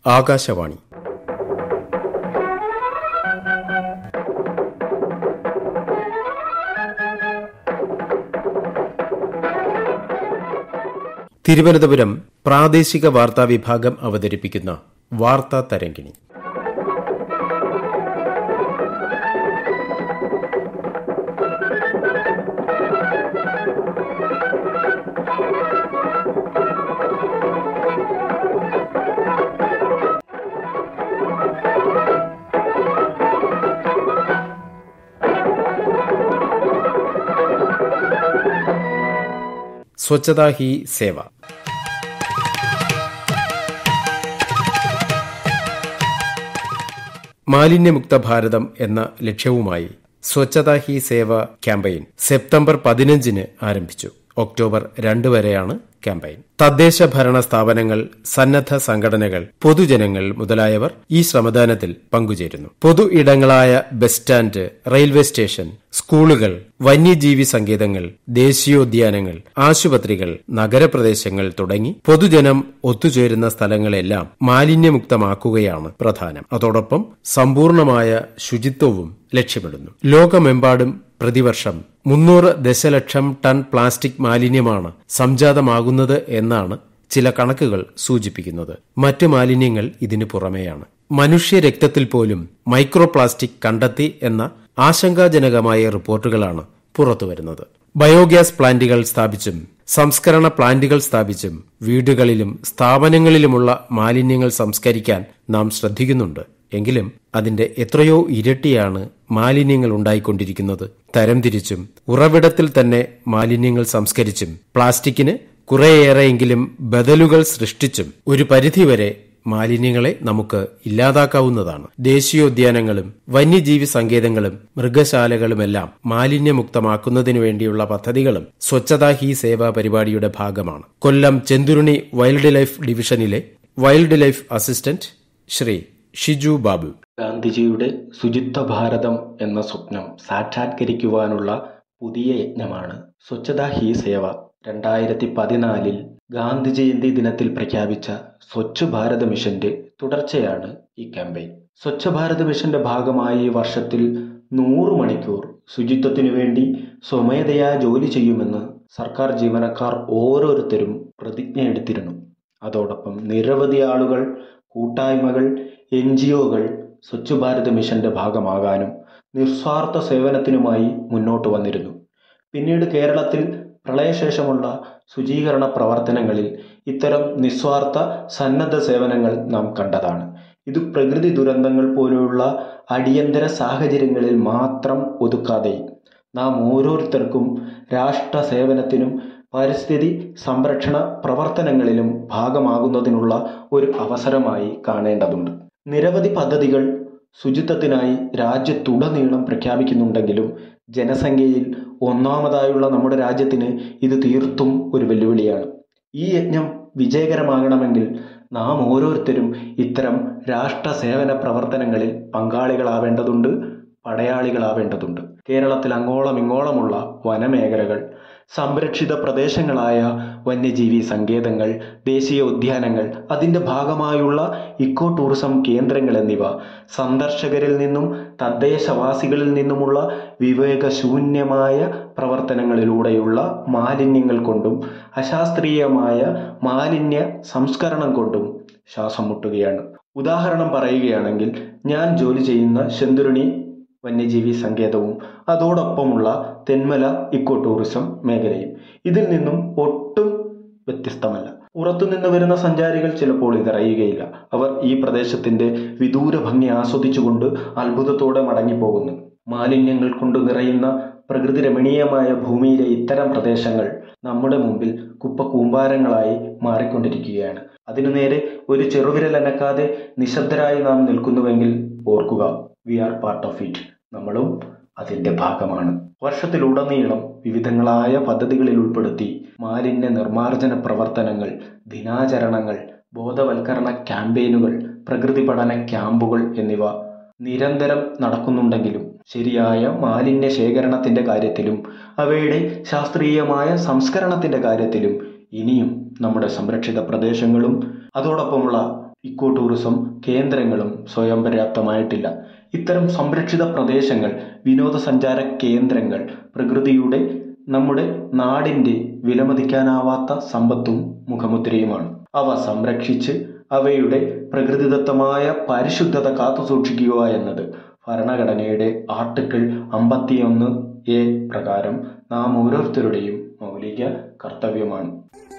ആകാശവാണി തിരുവനന്തപുരം പ്രാദേശിക വാർത്താ വിഭാഗം അവതരിപ്പിക്കുന്ന വാർത്താ തരംഗിണി സ്വച്ഛതാ ഹി സേവ മാലിന്യമുക്ത ഭാരതം എന്ന ലക്ഷ്യവുമായി സ്വച്ഛതാ ഹി സേവ ക്യാമ്പയിൻ സെപ്റ്റംബർ പതിനഞ്ചിന് ആരംഭിച്ചു ഒക്ടോബർ രണ്ട് വരെയാണ് ക്യാമ്പയിൻ തദ്ദേശ ഭരണ സ്ഥാപനങ്ങൾ സന്നദ്ധ സംഘടനകൾ പൊതുജനങ്ങൾ മുതലായവർ ഈ ശ്രമദാനത്തിൽ പങ്കുചേരുന്നു പൊതു ഇടങ്ങളായ ബസ് സ്റ്റാൻഡ് റെയിൽവേ സ്റ്റേഷൻ സ്കൂളുകൾ വന്യജീവി സങ്കേതങ്ങൾ ദേശീയോദ്യാനങ്ങൾ ആശുപത്രികൾ നഗരപ്രദേശങ്ങൾ തുടങ്ങി പൊതുജനം ഒത്തുചേരുന്ന സ്ഥലങ്ങളെല്ലാം മാലിന്യമുക്തമാക്കുകയാണ് പ്രധാനം അതോടൊപ്പം സമ്പൂർണമായ ശുചിത്വവും ലക്ഷ്യമിടുന്നു ലോകമെമ്പാടും പ്രതിവർഷം മുന്നൂറ് ദശലക്ഷം ടൺ പ്ലാസ്റ്റിക് മാലിന്യമാണ് സംജാതമാകുന്നത് എന്നാണ് ചില കണക്കുകൾ സൂചിപ്പിക്കുന്നത് മറ്റ് മാലിന്യങ്ങൾ ഇതിനു പുറമെയാണ് മനുഷ്യ രക്തത്തിൽ പോലും മൈക്രോ പ്ലാസ്റ്റിക് കണ്ടെത്തി എന്ന ആശങ്കാജനകമായ റിപ്പോർട്ടുകളാണ് പുറത്തുവരുന്നത് ബയോഗ്യാസ് പ്ലാന്റുകൾ സ്ഥാപിച്ചും സംസ്കരണ പ്ലാന്റുകൾ സ്ഥാപിച്ചും വീടുകളിലും സ്ഥാപനങ്ങളിലുമുള്ള മാലിന്യങ്ങൾ സംസ്കരിക്കാൻ നാം ശ്രദ്ധിക്കുന്നുണ്ട് എങ്കിലും അതിന്റെ എത്രയോ ഇരട്ടിയാണ് മാലിന്യങ്ങൾ ഉണ്ടായിക്കൊണ്ടിരിക്കുന്നത് തരംതിരിച്ചും ഉറവിടത്തിൽ തന്നെ മാലിന്യങ്ങൾ സംസ്കരിച്ചും പ്ലാസ്റ്റിക്കിന് കുറേയേറെയെങ്കിലും ബദലുകൾ സൃഷ്ടിച്ചും ഒരു പരിധിവരെ മാലിന്യങ്ങളെ നമുക്ക് ഇല്ലാതാക്കാവുന്നതാണ് ദേശീയോദ്യാനങ്ങളും വന്യജീവി സങ്കേതങ്ങളും മൃഗശാലകളുമെല്ലാം മാലിന്യമുക്തമാക്കുന്നതിനു വേണ്ടിയുള്ള പദ്ധതികളും സ്വച്ഛതാ ഹി സേവാ പരിപാടിയുടെ ഭാഗമാണ് കൊല്ലം ചെന്തുരുണി വൈൽഡ് ലൈഫ് ഡിവിഷനിലെ wildlife assistant Shri Shiju Babu ഗാന്ധിജിയുടെ ശുചിത്വ ഭാരതം എന്ന സ്വപ്നം സാക്ഷാത്കരിക്കുവാനുള്ള പുതിയ യജ്ഞമാണ് സ്വച്ഛതാ ഹി സേവ രണ്ടായിരത്തി പതിനാലിൽ ഗാന്ധി ജയന്തി ദിനത്തിൽ പ്രഖ്യാപിച്ച സ്വച്ഛ് ഭാരത് മിഷന്റെ തുടർച്ചയാണ് ഈ ക്യാമ്പയിൻ സ്വച്ഛ ഭാരത് മിഷന്റെ ഭാഗമായി ഈ വർഷത്തിൽ നൂറ് മണിക്കൂർ ശുചിത്വത്തിനു വേണ്ടി സ്വമേധയാ ജോലി ചെയ്യുമെന്ന് സർക്കാർ ജീവനക്കാർ ഓരോരുത്തരും പ്രതിജ്ഞയെടുത്തിരുന്നു അതോടൊപ്പം നിരവധി ആളുകൾ കൂട്ടായ്മകൾ എൻ ജി ഒകൾ സ്വച്ഛ് ഭാരത് മിഷന്റെ ഭാഗമാകാനും നിസ്വാർത്ഥ സേവനത്തിനുമായി മുന്നോട്ട് വന്നിരുന്നു പിന്നീട് കേരളത്തിൽ പ്രളയശേഷമുള്ള ശുചീകരണ പ്രവർത്തനങ്ങളിൽ ഇത്തരം നിസ്വാർത്ഥ സന്നദ്ധ സേവനങ്ങൾ നാം കണ്ടതാണ് ഇത് പ്രകൃതി ദുരന്തങ്ങൾ പോലെയുള്ള അടിയന്തര സാഹചര്യങ്ങളിൽ മാത്രം ഒതുക്കാതെ നാം ഓരോരുത്തർക്കും രാഷ്ട്ര സേവനത്തിനും പരിസ്ഥിതി സംരക്ഷണ പ്രവർത്തനങ്ങളിലും ഭാഗമാകുന്നതിനുള്ള ഒരു അവസരമായി കാണേണ്ടതുണ്ട് നിരവധി പദ്ധതികൾ ശുചിത്വത്തിനായി രാജ്യത്തുടനീളം പ്രഖ്യാപിക്കുന്നുണ്ടെങ്കിലും ജനസംഖ്യയിൽ ഒന്നാമതായുള്ള നമ്മുടെ രാജ്യത്തിന് ഇത് തീർത്തും ഒരു വെല്ലുവിളിയാണ് ഈ യജ്ഞം വിജയകരമാകണമെങ്കിൽ നാം ഓരോരുത്തരും ഇത്തരം രാഷ്ട്ര സേവന പ്രവർത്തനങ്ങളിൽ പങ്കാളികളാവേണ്ടതുണ്ട് പടയാളികളാവേണ്ടതുണ്ട് കേരളത്തിൽ അങ്ങോളം ഇങ്ങോളമുള്ള വനമേഖലകൾ സംരക്ഷിത പ്രദേശങ്ങളായ വന്യജീവി സങ്കേതങ്ങൾ ദേശീയ ഉദ്യാനങ്ങൾ അതിൻ്റെ ഭാഗമായുള്ള ഇക്കോ ടൂറിസം കേന്ദ്രങ്ങൾ എന്നിവ സന്ദർശകരിൽ നിന്നും തദ്ദേശവാസികളിൽ നിന്നുമുള്ള വിവേകശൂന്യമായ പ്രവർത്തനങ്ങളിലൂടെയുള്ള മാലിന്യങ്ങൾ കൊണ്ടും അശാസ്ത്രീയമായ മാലിന്യ സംസ്കരണം കൊണ്ടും ശ്വാസം മുട്ടുകയാണ് ഉദാഹരണം പറയുകയാണെങ്കിൽ ഞാൻ ജോലി ചെയ്യുന്ന ശെന്തുരുണി വന്യജീവി സങ്കേതവും അതോടൊപ്പമുള്ള തെന്മല ഇക്കോ ടൂറിസം മേഖലയും ഇതിൽ നിന്നും ഒട്ടും വ്യത്യസ്തമല്ല പുറത്തുനിന്ന് വരുന്ന സഞ്ചാരികൾ ചിലപ്പോൾ ഇതറിയുകയില്ല അവർ ഈ പ്രദേശത്തിന്റെ വിദൂര ഭംഗി ആസ്വദിച്ചുകൊണ്ട് അത്ഭുതത്തോടെ മടങ്ങിപ്പോകുന്നു മാലിന്യങ്ങൾ കൊണ്ട് നിറയുന്ന പ്രകൃതി രമണീയമായ ഭൂമിയിലെ ഇത്തരം പ്രദേശങ്ങൾ നമ്മുടെ മുമ്പിൽ കുപ്പക്കൂമ്പാരങ്ങളായി മാറിക്കൊണ്ടിരിക്കുകയാണ് അതിനു നേരെ ഒരു ചെറുവിരൽ അനക്കാതെ നിശബ്ദരായി നാം നിൽക്കുന്നുവെങ്കിൽ ഓർക്കുക we are part of it നമ്മളും അതിന്റെ ഭാഗമാണ് വർഷത്തിലുടനീളം വിവിധങ്ങളായ പദ്ധതികളിൽ ഉൾപ്പെടുത്തി മാലിന്യ നിർമ്മാർജ്ജന പ്രവർത്തനങ്ങൾ ദിനാചരണങ്ങൾ ബോധവൽക്കരണ ക്യാമ്പയിനുകൾ പ്രകൃതി പഠന ക്യാമ്പുകൾ എന്നിവ നിരന്തരം നടക്കുന്നുണ്ടെങ്കിലും ശരിയായ മാലിന്യ ശേഖരണത്തിന്റെ കാര്യത്തിലും അവയുടെ ശാസ്ത്രീയമായ സംസ്കരണത്തിന്റെ കാര്യത്തിലും ഇനിയും നമ്മുടെ സംരക്ഷിത പ്രദേശങ്ങളും അതോടൊപ്പമുള്ള ഇക്കോ ടൂറിസം കേന്ദ്രങ്ങളും സ്വയം പര്യാപ്തമായിട്ടില്ല ഇത്തരം സംരക്ഷിത പ്രദേശങ്ങൾ വിനോദസഞ്ചാര കേന്ദ്രങ്ങൾ പ്രകൃതിയുടെ നമ്മുടെ നാടിൻ്റെ വിലമതിക്കാനാവാത്ത സമ്പത്തും മുഖമുദ്രയുമാണ് അവ സംരക്ഷിച്ച് അവയുടെ പ്രകൃതിദത്തമായ പരിശുദ്ധത കാത്തുസൂക്ഷിക്കുക എന്നത് ഭരണഘടനയുടെ ആർട്ടിക്കിൾ അമ്പത്തിയൊന്ന് എ പ്രകാരം നാം ഓരോരുത്തരുടെയും മൗലിക കർത്തവ്യമാണ്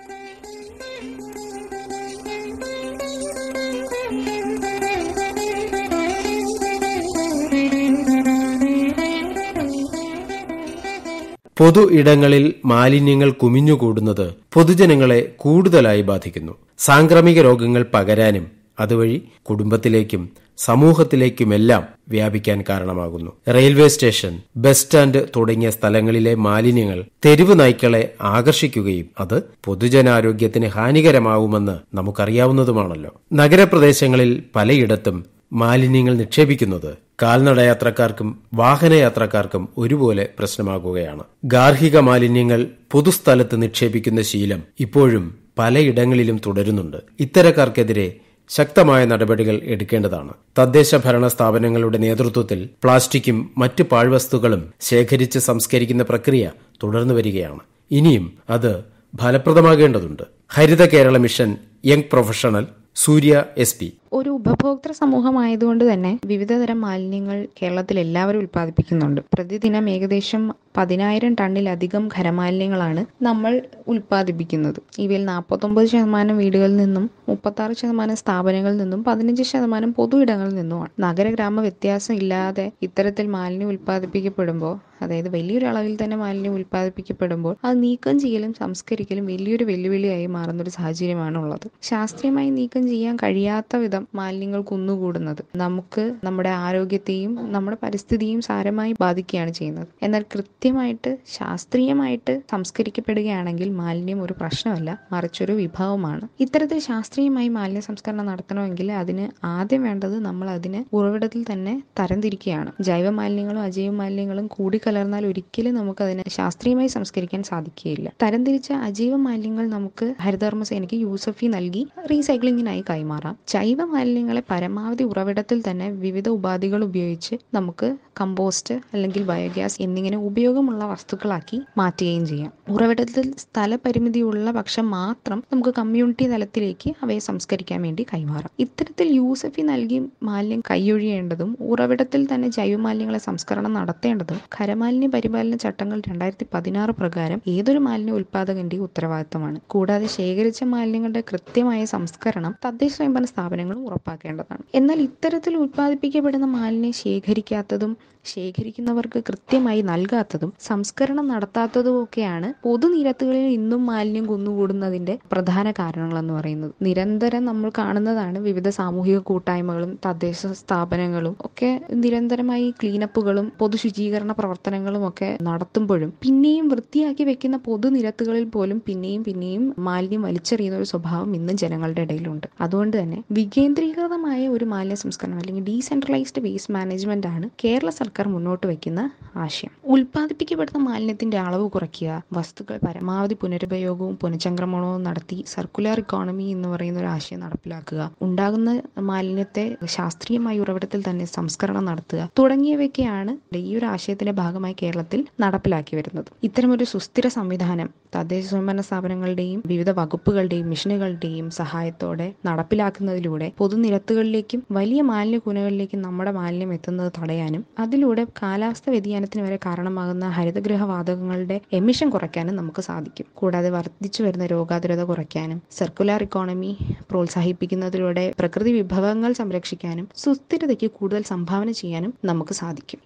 പൊതു ഇടങ്ങളിൽ മാലിന്യങ്ങൾ കുമിഞ്ഞുകൂടുന്നത് പൊതുജനങ്ങളെ കൂടുതലായി ബാധിക്കുന്നു സാംക്രമിക രോഗങ്ങൾ പകരാനും അതുവഴി കുടുംബത്തിലേക്കും സമൂഹത്തിലേക്കുമെല്ലാം വ്യാപിക്കാൻ കാരണമാകുന്നു റെയിൽവേ സ്റ്റേഷൻ ബസ് സ്റ്റാൻഡ് തുടങ്ങിയ സ്ഥലങ്ങളിലെ മാലിന്യങ്ങൾ തെരുവ് നായ്ക്കളെ ആകർഷിക്കുകയും അത് പൊതുജനാരോഗ്യത്തിന് ഹാനികരമാവുമെന്ന് നമുക്കറിയാവുന്നതുമാണല്ലോ നഗരപ്രദേശങ്ങളിൽ പലയിടത്തും മാലിന്യങ്ങൾ നിക്ഷേപിക്കുന്നത് കാൽനടയാത്രക്കാർക്കും വാഹനയാത്രക്കാർക്കും ഒരുപോലെ പ്രശ്നമാകുകയാണ് ഗാർഹിക മാലിന്യങ്ങൾ പൊതുസ്ഥലത്ത് നിക്ഷേപിക്കുന്ന ശീലം ഇപ്പോഴും പലയിടങ്ങളിലും തുടരുന്നുണ്ട് ഇത്തരക്കാർക്കെതിരെ ശക്തമായ നടപടികൾ എടുക്കേണ്ടതാണ് തദ്ദേശ ഭരണ സ്ഥാപനങ്ങളുടെ നേതൃത്വത്തിൽ പ്ലാസ്റ്റിക്കും മറ്റ് പാഴ്വസ്തുക്കളും ശേഖരിച്ച് സംസ്കരിക്കുന്ന പ്രക്രിയ തുടർന്നു വരികയാണ് ഇനിയും അത് ഫലപ്രദമാകേണ്ടതുണ്ട് Haritha Kerala mission young professional Surya S P ഒരു ഉപഭോക്തൃ സമൂഹമായതുകൊണ്ട് തന്നെ വിവിധതരം മാലിന്യങ്ങൾ കേരളത്തിൽ എല്ലാവരും ഉൽപ്പാദിപ്പിക്കുന്നുണ്ട് പ്രതിദിനം ഏകദേശം പതിനായിരം ടണ്ണിലധികം ഖരമാലിന്യങ്ങളാണ് നമ്മൾ ഉൽപ്പാദിപ്പിക്കുന്നത് ഇവയിൽ നാൽപ്പത്തൊമ്പത് ശതമാനം വീടുകളിൽ നിന്നും മുപ്പത്താറ് ശതമാനം സ്ഥാപനങ്ങളിൽ നിന്നും പതിനഞ്ച് ശതമാനം പൊതു ഇടങ്ങളിൽ നിന്നുമാണ് നഗര ഗ്രാമ വ്യത്യാസം ഇല്ലാതെ ഇത്തരത്തിൽ മാലിന്യം ഉൽപ്പാദിപ്പിക്കപ്പെടുമ്പോൾ അതായത് വലിയൊരു അളവിൽ തന്നെ മാലിന്യം ഉൽപ്പാദിപ്പിക്കപ്പെടുമ്പോൾ അത് നീക്കം ചെയ്യലും സംസ്കരിക്കലും വലിയൊരു വെല്ലുവിളിയായി മാറുന്ന ഒരു സാഹചര്യമാണ് ഉള്ളത് ശാസ്ത്രീയമായി നീക്കം ചെയ്യാൻ കഴിയാത്ത വിധം മാലിന്യങ്ങൾ കുന്നുകൂടുന്നത് നമുക്ക് നമ്മുടെ ആരോഗ്യത്തെയും നമ്മുടെ പരിസ്ഥിതിയും സാരമായി ബാധിക്കുകയാണ് ചെയ്യുന്നത് എന്നാൽ കൃത്യമായിട്ട് ശാസ്ത്രീയമായിട്ട് സംസ്കരിക്കപ്പെടുകയാണെങ്കിൽ മാലിന്യം ഒരു പ്രശ്നമല്ല മറിച്ചൊരു വിഭവമാണ് ഇത്തരത്തിൽ ശാസ്ത്രീയമായി മാലിന്യ സംസ്കരണം നടത്തണമെങ്കിൽ അതിന് ആദ്യം വേണ്ടത് നമ്മൾ അതിന് ഉറവിടത്തിൽ തന്നെ തരംതിരിക്കുകയാണ് ജൈവ മാലിന്യങ്ങളും അജൈവ മാലിന്യങ്ങളും കൂടിക്കലർന്നാൽ ഒരിക്കലും നമുക്ക് അതിനെ ശാസ്ത്രീയമായി സംസ്കരിക്കാൻ സാധിക്കുകയില്ല തരംതിരിച്ച അജൈവ മാലിന്യങ്ങൾ നമുക്ക് ഹരിതകർമ്മസേനയ്ക്ക് യൂസഫി നൽകി റീസൈക്ലിങ്ങിനായി കൈമാറാം ജൈവ മാലിന്യങ്ങളെ പരമാവധി ഉറവിടത്തിൽ തന്നെ വിവിധ ഉപാധികൾ ഉപയോഗിച്ച് നമുക്ക് കമ്പോസ്റ്റ് അല്ലെങ്കിൽ ബയോഗ്യാസ് എന്നിങ്ങനെ ഉപയോഗമുള്ള വസ്തുക്കളാക്കി മാറ്റുകയും ചെയ്യാം ഉറവിടത്തിൽ സ്ഥലപരിമിതിയുള്ള പക്ഷം മാത്രം നമുക്ക് കമ്മ്യൂണിറ്റി തലത്തിലേക്ക് അവയെ സംസ്കരിക്കാൻ വേണ്ടി കൈമാറാം ഇത്തരത്തിൽ യൂസഫി നൽകി മാലിന്യം കൈയൊഴിയേണ്ടതും ഉറവിടത്തിൽ തന്നെ ജൈവമാലിന്യങ്ങളെ സംസ്കരണം നടത്തേണ്ടതും ഖരമാലിന്യ പരിപാലന ചട്ടങ്ങൾ രണ്ടായിരത്തി പതിനാറ് പ്രകാരം ഏതൊരു മാലിന്യ ഉൽപാദകന്റെയും ഉത്തരവാദിത്തമാണ് കൂടാതെ ശേഖരിച്ച മാലിന്യങ്ങളുടെ കൃത്യമായ സംസ്കരണം തദ്ദേശ സ്വയംഭരണ സ്ഥാപനങ്ങളും ഉറപ്പാക്കേണ്ടതാണ് എന്നാൽ ഇത്തരത്തിൽ ഉൽപ്പാദിപ്പിക്കപ്പെടുന്ന മാലിന്യം ശേഖരിക്കാത്തതും ശേഖരിക്കുന്നവർക്ക് കൃത്യമായി നൽകാത്തതും സംസ്കരണം നടത്താത്തതും ഒക്കെയാണ് പൊതുനിരത്തുകളിൽ ഇന്നും മാലിന്യം കുന്നുകൂടുന്നതിന്റെ പ്രധാന കാരണങ്ങളെന്ന് പറയുന്നത് നിരന്തരം നമ്മൾ കാണുന്നതാണ് വിവിധ സാമൂഹിക കൂട്ടായ്മകളും തദ്ദേശ സ്ഥാപനങ്ങളും ഒക്കെ നിരന്തരമായി ക്ലീനപ്പുകളും പൊതുശുചീകരണ പ്രവർത്തനങ്ങളും ഒക്കെ നടത്തുമ്പോഴും പിന്നെയും വൃത്തിയാക്കി വെക്കുന്ന പൊതുനിരത്തുകളിൽ പോലും പിന്നെയും പിന്നെയും മാലിന്യം വലിച്ചെറിയുന്ന ഒരു സ്വഭാവം ഇന്ന് ജനങ്ങളുടെ ഇടയിലുണ്ട് അതുകൊണ്ട് തന്നെ വികേന്ദ്രീകൃതമായ ഒരു മാലിന്യ സംസ്കരണം അല്ലെങ്കിൽ ഡീസെൻട്രലൈസ്ഡ് വേസ്റ്റ് മാനേജ്മെന്റ് ആണ് കേരള സർക്കാർ മുന്നോട്ട് വയ്ക്കുന്ന ആശയം ഉൽപ്പാദിപ്പിക്കപ്പെടുന്ന മാലിന്യത്തിന്റെ അളവ് കുറയ്ക്കുക വസ്തുക്കൾ പരമാവധി പുനരുപയോഗവും പുനഃചംക്രമണവും നടത്തി സർക്കുലർ ഇക്കോണമി എന്ന് പറയുന്ന ഒരു ആശയം നടപ്പിലാക്കുക ഉണ്ടാകുന്ന മാലിന്യത്തെ ശാസ്ത്രീയമായ ഉറവിടത്തിൽ തന്നെ സംസ്കരണം നടത്തുക തുടങ്ങിയവയൊക്കെയാണ് ഈ ഒരു ആശയത്തിന്റെ ഭാഗമായി കേരളത്തിൽ നടപ്പിലാക്കി വരുന്നത് ഇത്തരമൊരു സുസ്ഥിര സംവിധാനം തദ്ദേശ സ്വയംഭരണ സ്ഥാപനങ്ങളുടെയും വിവിധ വകുപ്പുകളുടെയും മിഷനുകളുടെയും സഹായത്തോടെ നടപ്പിലാക്കുന്നതിലൂടെ പൊതുനിരത്തുകളിലേക്കും വലിയ മാലിന്യ കൂനകളിലേക്കും നമ്മുടെ മാലിന്യം എത്തുന്നത് തടയാനും അതിലൂടെ കാലാവസ്ഥ വ്യതിയാനത്തിന് വരെ കാരണമാകുന്ന ഹരിതഗൃഹ വാതകങ്ങളുടെ എമിഷൻ കുറയ്ക്കാനും നമുക്ക് സാധിക്കും കൂടാതെ വർദ്ധിച്ചു വരുന്ന രോഗാതുരത കുറയ്ക്കാനും സർക്കുലർ ഇക്കോണമി പ്രോത്സാഹിപ്പിക്കുന്നതിലൂടെ പ്രകൃതി വിഭവങ്ങൾ സംരക്ഷിക്കാനും സുസ്ഥിരതയ്ക്ക് കൂടുതൽ സംഭാവന ചെയ്യാനും നമുക്ക് സാധിക്കും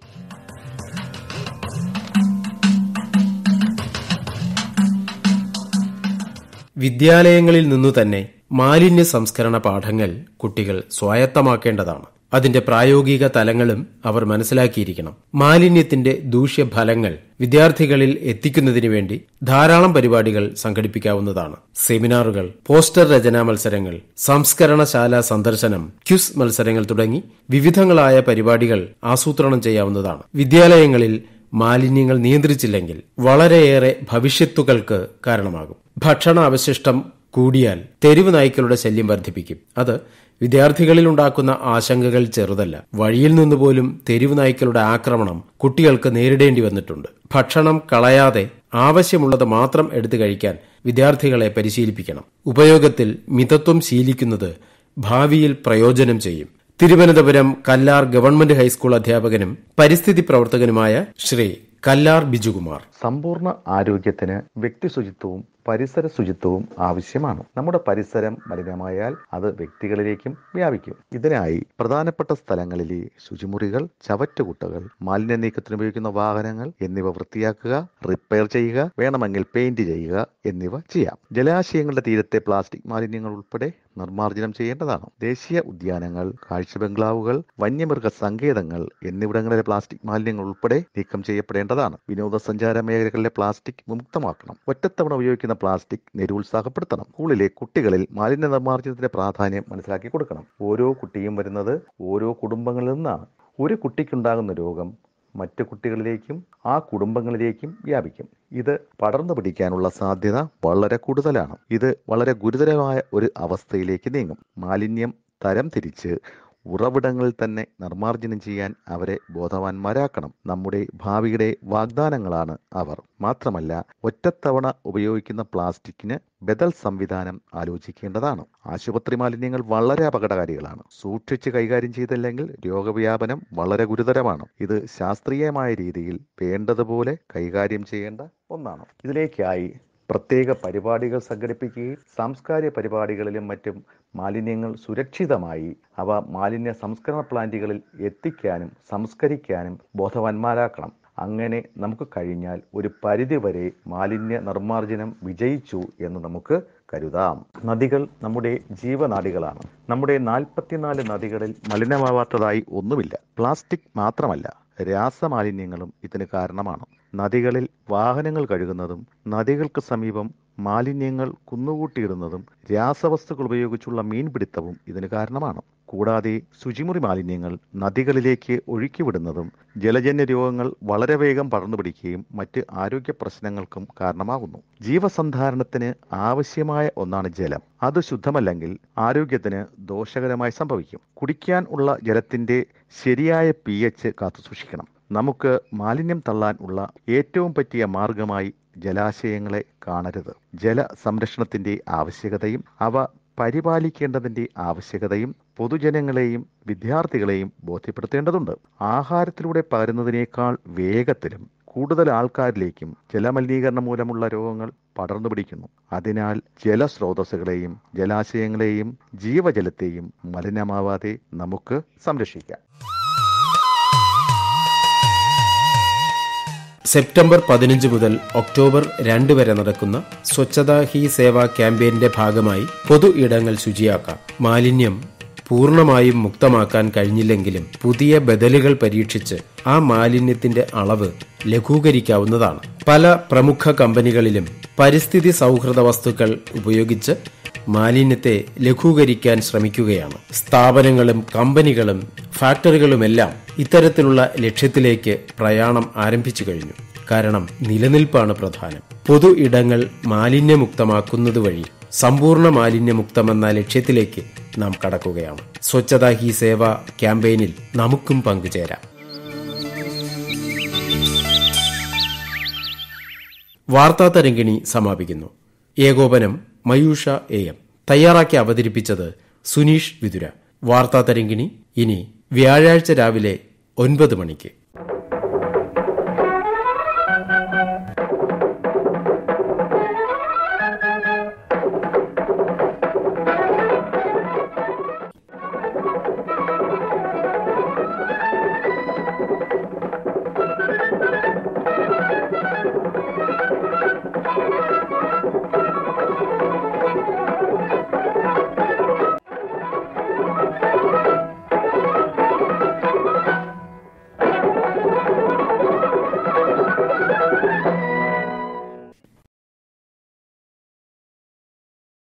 വിദ്യാലയങ്ങളിൽ നിന്നു തന്നെ മാലിന്യ സംസ്കരണ പാഠങ്ങൾ കുട്ടികൾ സ്വായത്തമാക്കേണ്ടതാണ് അതിന്റെ പ്രായോഗിക തലങ്ങളും അവർ മനസ്സിലാക്കിയിരിക്കണം മാലിന്യത്തിന്റെ ദൂഷ്യഫലങ്ങൾ വിദ്യാർത്ഥികളിൽ എത്തിക്കുന്നതിനു വേണ്ടി ധാരാളം പരിപാടികൾ സംഘടിപ്പിക്കാവുന്നതാണ് സെമിനാറുകൾ പോസ്റ്റർ രചനാ മത്സരങ്ങൾ സംസ്കരണശാല സന്ദർശനം ക്യുസ് മത്സരങ്ങൾ തുടങ്ങി വിവിധങ്ങളായ പരിപാടികൾ ആസൂത്രണം ചെയ്യാവുന്നതാണ് വിദ്യാലയങ്ങളിൽ മാലിന്യങ്ങൾ നിയന്ത്രിച്ചില്ലെങ്കിൽ വളരെയേറെ ഭവിഷ്യത്തുകൾക്ക് കാരണമാകും ഭക്ഷണ അവശിഷ്ടം കൂടിയാൽ തെരുവ് നായ്ക്കളുടെ ശല്യം വർദ്ധിപ്പിക്കും അത് വിദ്യാർത്ഥികളിൽ ഉണ്ടാക്കുന്ന ആശങ്കകൾ ചെറുതല്ല വഴിയിൽ നിന്ന് പോലും തെരുവ് നായ്ക്കളുടെ ആക്രമണം കുട്ടികൾക്ക് നേരിടേണ്ടി വന്നിട്ടുണ്ട് ഭക്ഷണം കളയാതെ ആവശ്യമുള്ളത് മാത്രം എടുത്തു കഴിക്കാൻ വിദ്യാർത്ഥികളെ പരിശീലിപ്പിക്കണം ഉപയോഗത്തിൽ മിതത്വം ശീലിക്കുന്നത് ഭാവിയിൽ പ്രയോജനം ചെയ്യും തിരുവനന്തപുരം കല്ലാർ ഗവൺമെന്റ് ഹൈസ്കൂൾ അധ്യാപകനും പരിസ്ഥിതി പ്രവർത്തകനുമായ ശ്രീ കല്ലാർ ബിജുകുമാർ സമ്പൂർണ്ണ ആരോഗ്യത്തിന് വ്യക്തി ശുചിത്വവും പരിസര ശുചിത്വവും ആവശ്യമാണ് നമ്മുടെ പരിസരം മലിനമായാൽ അത് വ്യക്തികളിലേക്കും വ്യാപിക്കും ഇതിനായി പ്രധാനപ്പെട്ട സ്ഥലങ്ങളിലെ ശുചിമുറികൾ ചവറ്റുകുട്ടകൾ മാലിന്യ നീക്കത്തിന് ഉപയോഗിക്കുന്ന വാഹനങ്ങൾ എന്നിവ വൃത്തിയാക്കുക റിപ്പയർ ചെയ്യുക വേണമെങ്കിൽ പെയിന്റ് ചെയ്യുക എന്നിവ ചെയ്യാം ജലാശയങ്ങളുടെ തീരത്തെ പ്ലാസ്റ്റിക് മാലിന്യങ്ങൾ ഉൾപ്പെടെ നിർമ്മാർജ്ജനം ചെയ്യേണ്ടതാണ് ദേശീയ ഉദ്യാനങ്ങൾ കാഴ്ച ബംഗ്ലാവുകൾ വന്യമൃഗ സങ്കേതങ്ങൾ എന്നിവിടങ്ങളിലെ പ്ലാസ്റ്റിക് മാലിന്യങ്ങൾ ഉൾപ്പെടെ നീക്കം ചെയ്യപ്പെടേണ്ടതാണ് വിനോദസഞ്ചാര മേഖലകളിലെ പ്ലാസ്റ്റിക് മുക്തമാക്കണം ഒറ്റത്തവണ ഉപയോഗിക്കുന്ന പ്ലാസ്റ്റിക് നിരുത്സാഹപ്പെടുത്തണം സ്കൂളിലെ കുട്ടികളിൽ മാലിന്യ നിർമ്മാർജ്ജനത്തിന്റെ പ്രാധാന്യം മനസ്സിലാക്കി കൊടുക്കണം ഓരോ കുട്ടിയും വരുന്നത് ഓരോ കുടുംബങ്ങളിൽ നിന്നാണ് ഒരു കുട്ടിക്കുണ്ടാകുന്ന രോഗം മറ്റു കുട്ടികളിലേക്കും ആ കുടുംബങ്ങളിലേക്കും വ്യാപിക്കും ഇത് പടർന്നു പിടിക്കാനുള്ള സാധ്യത വളരെ കൂടുതലാണ് ഇത് വളരെ ഗുരുതരമായ ഒരു അവസ്ഥയിലേക്ക് നീങ്ങും മാലിന്യം തരം തിരിച്ച് ഉറവിടങ്ങളിൽ തന്നെ നിർമ്മാർജ്ജനം ചെയ്യാൻ അവരെ ബോധവാന്മാരാക്കണം നമ്മുടെ ഭാവിയുടെ വാഗ്ദാനങ്ങളാണ് അവർ മാത്രമല്ല ഒറ്റത്തവണ ഉപയോഗിക്കുന്ന പ്ലാസ്റ്റിക്കിന് ബദൽ സംവിധാനം ആലോചിക്കേണ്ടതാണ് ആശുപത്രി മാലിന്യങ്ങൾ വളരെ അപകടകാരികളാണ് സൂക്ഷിച്ച് കൈകാര്യം ചെയ്തില്ലെങ്കിൽ രോഗവ്യാപനം വളരെ ഗുരുതരമാണ് ഇത് ശാസ്ത്രീയമായ രീതിയിൽ വേണ്ടതുപോലെ കൈകാര്യം ചെയ്യേണ്ട ഒന്നാണ് ഇതിലേക്കായി പ്രത്യേക പരിപാടികൾ സംഘടിപ്പിക്കുകയും സാംസ്കാരിക പരിപാടികളിലും മറ്റും മാലിന്യങ്ങൾ സുരക്ഷിതമായി അവ മാലിന്യ സംസ്കരണ പ്ലാന്റുകളിൽ എത്തിക്കാനും സംസ്കരിക്കാനും ബോധവാന്മാരാക്കണം അങ്ങനെ നമുക്ക് കഴിഞ്ഞാൽ ഒരു പരിധിവരെ മാലിന്യ നിർമ്മാർജ്ജനം വിജയിച്ചു എന്ന് നമുക്ക് കരുതാം നദികൾ നമ്മുടെ ജീവനാഡികളാണ് നമ്മുടെ നാൽപ്പത്തിനാല് നദികളിൽ മലിനമാവാത്തതായി ഒന്നുമില്ല പ്ലാസ്റ്റിക് മാത്രമല്ല രാസമാലിന്യങ്ങളും ഇതിന് കാരണമാണ് നദികളിൽ വാഹനങ്ങൾ കഴുകുന്നതും നദികൾക്ക് സമീപം മാലിന്യങ്ങൾ കുന്നുകൂട്ടിയിടുന്നതും രാസവസ്തുക്കൾ ഉപയോഗിച്ചുള്ള മീൻപിടുത്തവും ഇതിന് കാരണമാണ് കൂടാതെ ശുചിമുറി മാലിന്യങ്ങൾ നദികളിലേക്ക് ഒഴുക്കിവിടുന്നതും ജലജന്യ രോഗങ്ങൾ വളരെ വേഗം പടർന്നു പിടിക്കുകയും മറ്റ് ആരോഗ്യ പ്രശ്നങ്ങൾക്കും കാരണമാകുന്നു ജീവസന്ധാരണത്തിന് ആവശ്യമായ ഒന്നാണ് ജലം അത് ശുദ്ധമല്ലെങ്കിൽ ആരോഗ്യത്തിന് ദോഷകരമായി സംഭവിക്കും കുടിക്കാൻ ഉള്ള ജലത്തിന്റെ ശരിയായ പി എച്ച് കാത്തുസൂക്ഷിക്കണം നമുക്ക് മാലിന്യം തള്ളാൻ ഉള്ള ഏറ്റവും പറ്റിയ മാർഗമായി ജലാശയങ്ങളെ കാണരുത് ജല സംരക്ഷണത്തിന്റെ ആവശ്യകതയും അവ പരിപാലിക്കേണ്ടതിന്റെ ആവശ്യകതയും പൊതുജനങ്ങളെയും വിദ്യാർത്ഥികളെയും ബോധ്യപ്പെടുത്തേണ്ടതുണ്ട് ആഹാരത്തിലൂടെ പകരുന്നതിനേക്കാൾ വേഗത്തിലും കൂടുതൽ ആൾക്കാരിലേക്കും ജലമലിനീകരണം മൂലമുള്ള രോഗങ്ങൾ പടർന്നു പിടിക്കുന്നു അതിനാൽ ജലസ്രോതസ്സുകളെയും ജലാശയങ്ങളെയും ജീവജലത്തെയും മലിനമാവാതെ നമുക്ക് സംരക്ഷിക്കാം സെപ്റ്റംബർ പതിനഞ്ച് മുതൽ ഒക്ടോബർ രണ്ട് വരെ നടക്കുന്ന സ്വച്ഛതാ ഹി സേവ ക്യാമ്പയിന്റെ ഭാഗമായി പൊതു ഇടങ്ങൾ ശുചിയാക്കാം മാലിന്യം പൂർണ്ണമായും മുക്തമാക്കാൻ കഴിഞ്ഞില്ലെങ്കിലും പുതിയ ബദലുകൾ പരീക്ഷിച്ച് ആ മാലിന്യത്തിന്റെ അളവ് ലഘൂകരിക്കാവുന്നതാണ് പല പ്രമുഖ കമ്പനികളിലും പരിസ്ഥിതി സൗഹൃദ വസ്തുക്കൾ ഉപയോഗിച്ച് മാലിന്യത്തെ ലഘൂകരിക്കാൻ ശ്രമിക്കുകയാണ് സ്ഥാപനങ്ങളും കമ്പനികളും ഫാക്ടറികളുമെല്ലാം ഇത്തരത്തിലുള്ള ലക്ഷ്യത്തിലേക്ക് പ്രയാണം ആരംഭിച്ചു കഴിഞ്ഞു കാരണം നിലനിൽപ്പാണ് പ്രധാനം പൊതു ഇടങ്ങൾ മാലിന്യമുക്തമാക്കുന്നത് വഴി സമ്പൂർണ്ണ മാലിന്യമുക്തമെന്ന ലക്ഷ്യത്തിലേക്ക് നാം കടക്കുകയാണ് സ്വച്ഛതാ ഹി സേവ ക്യാമ്പയിനിൽ നമുക്കും പങ്കുചേരാം വാർത്താ തരങ്കിണി സമാപിക്കുന്നു ഏകോപനം മയൂഷ എ എം തയ്യാറാക്കി അവതരിപ്പിച്ചത് സുനീഷ് വിതുര വാർത്താ തരങ്കിണി ഇനി വ്യാഴാഴ്ച രാവിലെ ഒൻപത് മണിക്ക്